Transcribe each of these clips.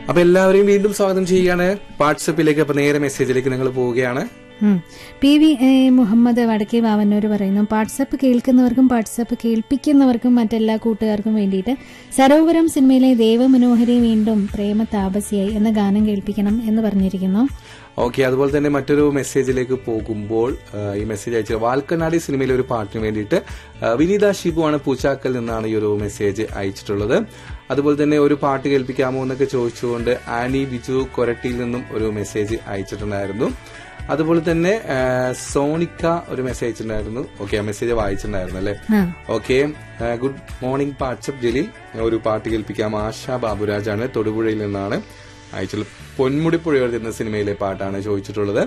അപ്പൊ എല്ലാവരെയും വീണ്ടും സ്വാഗതം ചെയ്യുകയാണ് വാട്സപ്പിലേക്ക് അപ്പൊ നേരെ മെസ്സേജിലേക്ക് നിങ്ങൾ പോവുകയാണ് ഉം. പി വി എ, മുഹമ്മദ് വടക്കേ വാവന്നൂർ പറയുന്നു വാട്സപ്പ് കേൾക്കുന്നവർക്കും വാട്സപ്പ് കേൾപ്പിക്കുന്നവർക്കും മറ്റെല്ലാ കൂട്ടുകാർക്കും വേണ്ടിയിട്ട് സരോവരം സിനിമയിലെ ദേവമനോഹരി വീണ്ടും പ്രേമ താപസിയായി എന്ന ഗാനം കേൾപ്പിക്കണം എന്ന് പറഞ്ഞിരിക്കുന്നു ഓക്കെ അതുപോലെ തന്നെ മറ്റൊരു മെസ്സേജിലേക്ക് പോകുമ്പോൾ ആ, ഈ മെസ്സേജ് അയച്ചത് വാൽക്കനാടി സിനിമയിലെ ഒരു പാട്ടിന് വേണ്ടിയിട്ട് ആ, വിനീത ഷിബു ആണ് പൂച്ചാക്കൽ നിന്നാണ് ഈ ഒരു മെസ്സേജ് അയച്ചിട്ടുള്ളത് അതുപോലെ തന്നെ ഒരു പാട്ട് കേൾപ്പിക്കാമോ എന്നൊക്കെ ചോദിച്ചുകൊണ്ട് ആനി ബിജു കൊരട്ടിയിൽ നിന്നും ഒരു മെസ്സേജ് അയച്ചിട്ടുണ്ടായിരുന്നു അതുപോലെ തന്നെ ആ, സോണിക്ക ഒരു മെസ്സേജ് അയച്ചിട്ടുണ്ടായിരുന്നു ഓക്കെ ആ മെസ്സേജ് വായിച്ചിട്ടുണ്ടായിരുന്നു അല്ലേ ആ okay good morning WhatsApp Jaleel ഒരു പാട്ട് കേൾപ്പിക്കാം ആശ ബാബുരാജാണ് തൊടുപുഴയിൽ നിന്നാണ് അയച്ചുള്ളത് പൊന്മുടിപ്പുഴയോട് എന്ന സിനിമയിലെ പാട്ടാണ് ചോദിച്ചിട്ടുള്ളത്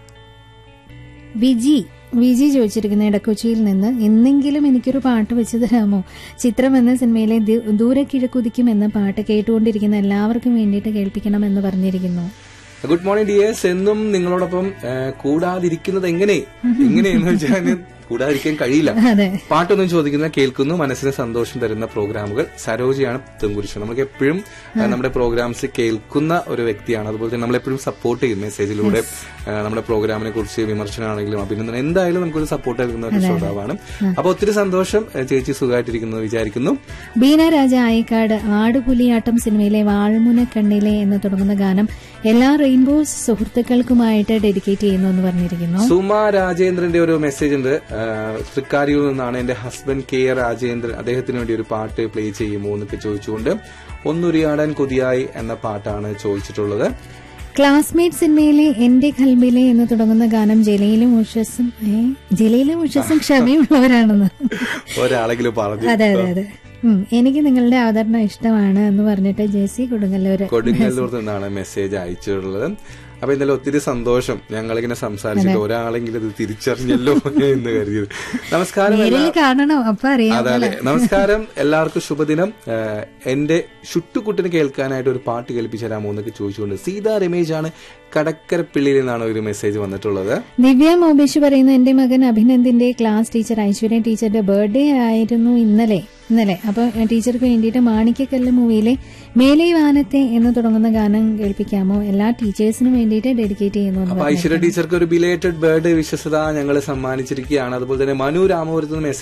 വിജി വിജി ചോദിച്ചിരിക്കുന്ന ഇടക്കൊച്ചിയിൽ നിന്ന് എന്നെങ്കിലും എനിക്കൊരു പാട്ട് വെച്ച് തരാമോ ചിത്രം എന്ന സിനിമയിലെ ദൂ- ദൂരെ കിഴക്കുതിക്കും എന്ന പാട്ട് കേട്ടുകൊണ്ടിരിക്കുന്ന എല്ലാവർക്കും വേണ്ടിയിട്ട് കേൾപ്പിക്കണം എന്ന് പറഞ്ഞിരിക്കുന്നു ഗുഡ് മോർണിംഗ് ഡിയേഴ്സ് എന്നും നിങ്ങളോടൊപ്പം ആ, കൂടാതിരിക്കുന്നത് എങ്ങനെ എങ്ങനെയെന്ന് വെച്ചാൽ കൂടാതിരിക്കാൻ കഴിയില്ല അതെ പാട്ടൊന്നും ചോദിക്കുന്ന കേൾക്കുന്നു മനസ്സിന് സന്തോഷം തരുന്ന പ്രോഗ്രാമുകൾ സരോജയാണ് തുങ്കുരിശ് നമുക്ക് എപ്പോഴും ആ, നമ്മുടെ പ്രോഗ്രാംസ് കേൾക്കുന്ന ഒരു വ്യക്തിയാണ് അതുപോലെ തന്നെ നമ്മളെപ്പോഴും സപ്പോർട്ട് ചെയ്യും മെസ്സേജിലൂടെ ആ, നമ്മുടെ പ്രോഗ്രാമിനെ കുറിച്ച് വിമർശനമാണെങ്കിലും അഭിനന്ദനം എന്തായാലും നമുക്കൊരു സപ്പോർട്ട് നൽകുന്ന ഒരു ശ്രോതാവാണ് അപ്പൊ ഒത്തിരി സന്തോഷം ആ, ചേച്ചി സുഖമായിട്ടിരിക്കുന്നു വിചാരിക്കുന്നു ബീന രാജ ആയിക്കാട് ആടുപുലിയാട്ടം സിനിമയിലെ വാൾമുന കണ്ണിലെ എന്ന് തുടങ്ങുന്ന ഗാനം എല്ലാ റെയിൻബോ സുഹൃത്തുക്കൾക്കുമായിട്ട് ഡെഡിക്കേറ്റ് ചെയ്യുന്നു എന്ന് പറഞ്ഞിരിക്കുന്നു സുമ രാജേന്ദ്രന്റെ ഒരു മെസ്സേജ് ഉണ്ട് ആ, തൃക്കാരിയിൽ നിന്നാണ് എന്റെ ഹസ്ബൻഡ് കെ എ രാജേന്ദ്രൻ അദ്ദേഹത്തിന് വേണ്ടി ഒരു പാട്ട് പ്ലേ ചെയ്യുമോ എന്നൊക്കെ ചോദിച്ചുകൊണ്ട് ഒന്നുരിയാടാൻ കൊതിയായി എന്ന പാട്ടാണ് ചോദിച്ചിട്ടുള്ളത് ക്ലാസ്മേറ്റ് സിനിമയിലെ എന്റെ കൽബിലെ എന്ന് തുടങ്ങുന്ന ഗാനം ജലയിലും ഉഷസും ഏ ജലയിലും ഉഷസും ക്ഷമയുള്ളവരാണെന്ന് ഒരാളെങ്കിലും പറഞ്ഞു അതെ അതെ അതെ ഉം, എനിക്ക് നിങ്ങളുടെ അവതരണം ഇഷ്ടമാണ് എന്ന് പറഞ്ഞിട്ട് ജെസി കൊടുങ്ങല്ലൂര് കൊടുങ്ങല്ലൂർ നിന്നാണ് മെസ്സേജ് അയച്ചിട്ടുള്ളത് അപ്പൊ ഇന്നലെ ഒത്തിരി സന്തോഷം ഞങ്ങളിങ്ങനെ സംസാരിച്ചിട്ട് ഒരാളെങ്കിലും ഇത് തിരിച്ചറിഞ്ഞല്ലോ എന്ന് കരുതിയത് നമസ്കാരം നേരിൽ കാണണം അപ്പൊ അറിയാം അതെ അതെ നമസ്കാരം എല്ലാവർക്കും ശുഭദിനം ഏഹ്, എന്റെ ഷുട്ടുകുട്ടിന് കേൾക്കാനായിട്ട് ഒരു പാട്ട് കേൾപ്പിച്ചു തരാമോ എന്നൊക്കെ ചോദിച്ചുകൊണ്ട് സീതാ രമേശ് ആണ് കടക്കരപ്പിള്ളിയിൽ നിന്നാണ് ഒരു മെസ്സേജ് വന്നിട്ടുള്ളത് ദിവ്യ മോബേഷ് പറയുന്ന എന്റെ മകൻ അഭിനന്ദിന്റെ ക്ലാസ് ടീച്ചർ ഐശ്വര്യ ടീച്ചറുടെ ബർത്ത്ഡേ ആയിരുന്നു ഇന്നലെ ഇന്നലെ അപ്പൊ ടീച്ചർക്ക് വേണ്ടിയിട്ട് മാണിക്കക്കല്ല് മൂവിയിലെ മേലെ വാനത്തെ എന്ന് തുടങ്ങുന്ന ഗാനം കേൾപ്പിക്കാമോ എല്ലാ ടീച്ചേഴ്സിനും വേണ്ടിയിട്ട് ഡെഡിക്കേറ്റ് ചെയ്യുന്നു എന്ന് അപ്പൊ ഐശ്വര്യ ടീച്ചർക്ക് ഒരു ബിലേറ്റഡ് ബർത്ത്ഡേ വിശ്വസത ഞങ്ങൾ സമ്മാനിച്ചിരിക്കുകയാണ് അതുപോലെ തന്നെ മനു രാമപുരത്ത് നിന്ന്